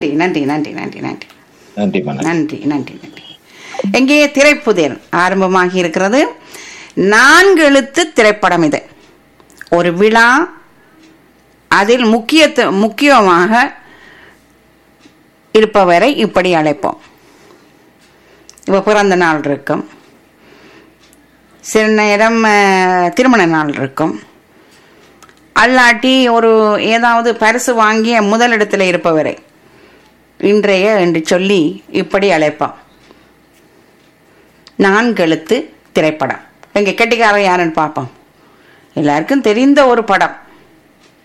நன்றி நன்றி நன்றி நன்றி நன்றி மன நன்றி நன்றி நன்றி எங்கே திரைப்புதிர் ஆரம்பமாகி இருக்கிறது நான்கு எழுத்து திரைப்படம் இது ஒரு விழா அதில் முக்கியத்து முக்கியமாக இருப்பவரை இப்படி அழைப்போம் இப்போ பிறந்த நாள் இருக்கும் சில நேரம் அஹ், திருமண நாள் இருக்கும் அல்லாட்டி ஒரு ஏதாவது பரிசு வாங்கிய முதலிடத்தில் இருப்பவரை இன்றைய என்று சொல்லி இப்படி அழைப்பான் நான்கெழுத்து திரைப்படம் எங்க கெட்டிக்காரர் யாருன்னு பார்ப்போம் எல்லாருக்கும் தெரிந்த ஒரு படம்